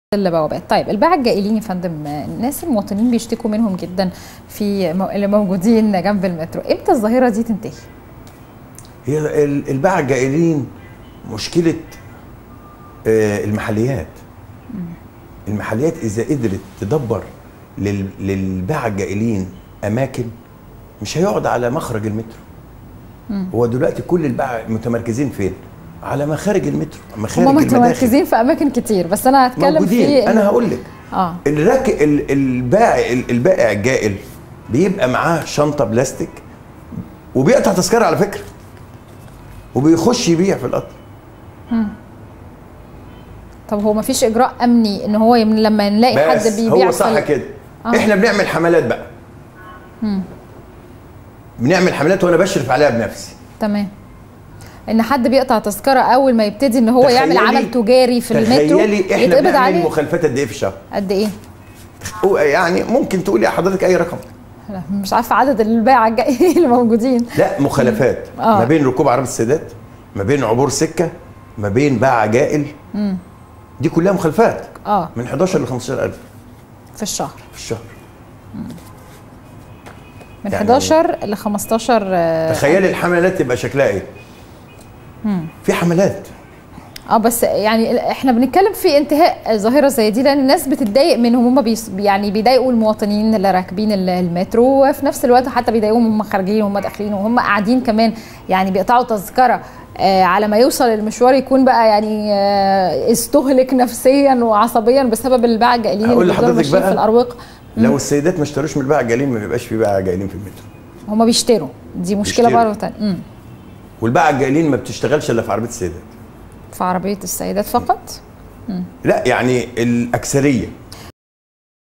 البوابات طيب الباعة الجائلين يا فندم الناس المواطنين بيشتكوا منهم جدا في مو- اللي موجودين جنب المترو امتى الظاهرة دي تنتهي هي ال- الباعة الجائلين مشكلة آه، المحليات المحليات إذا قدرت تدبر لل- للباعة الجائلين أماكن مش هيقعد على مخرج المترو هو دلوقتي كل الباعة متمركزين فين؟ على مخارج المترو مخارج هم المداخل متمركزين في اماكن كتير بس انا هتكلم موجودين في انا هقول لك اه الراك ال- البائع ال- البائع الجائل بيبقى معاه شنطه بلاستيك وبيقطع تذكره على فكره وبيخش يبيع في القطر طب هو ما فيش اجراء امني ان هو يم... لما نلاقي حد بس بيبيع هو في صح ال- كده آه. احنا بنعمل حملات بقى بنعمل حملات وانا بشرف عليها بنفسي تمام ان حد بيقطع تذكره اول ما يبتدي ان هو يعمل تخيلي- عمل تجاري في المترو تخيلي احنا يتقبض بنعمل عليه مخالفات قد ايه في الشهر قد ايه هو يعني ممكن تقولي حضرتك اي رقم لا، مش عارفه عدد الباعة الجائلين اللي موجودين لا مخالفات آه. ما بين ركوب عربية السادات ما بين عبور سكة ما بين باع جائل دي كلها مخالفات اه من 11 ل 15000 في الشهر في الشهر من يعني 11 ل 15 آه، تخيلي الحملات تبقى شكلها ايه في حملات اه بس يعني ال- احنا بنتكلم في انتهاء ظاهره زي دي لان الناس بتتضايق منهم هم بيس يعني بيضايقوا المواطنين اللي راكبين ال- المترو وفي نفس الوقت حتى بيضايقوهم هم خارجين وهم داخلين وهم قاعدين كمان يعني بيقطعوا تذكره آه على ما يوصل المشوار يكون بقى يعني آه استهلك نفسيا وعصبيا بسبب الباعة الجائلين هقول اللي بيفضلوا لحضرتك ماشيين بقى في الاروقه لو السيدات ما اشتروش من الباعة الجائلين ما بيبقاش في باعة جائلين في المترو هم بيشتروا دي مشكله بيشتروا. برضه تانية مم. والباعة الجائلين ما بتشتغلش الا في عربية السيدات في عربيه السيدات فقط لا يعني الأكثرية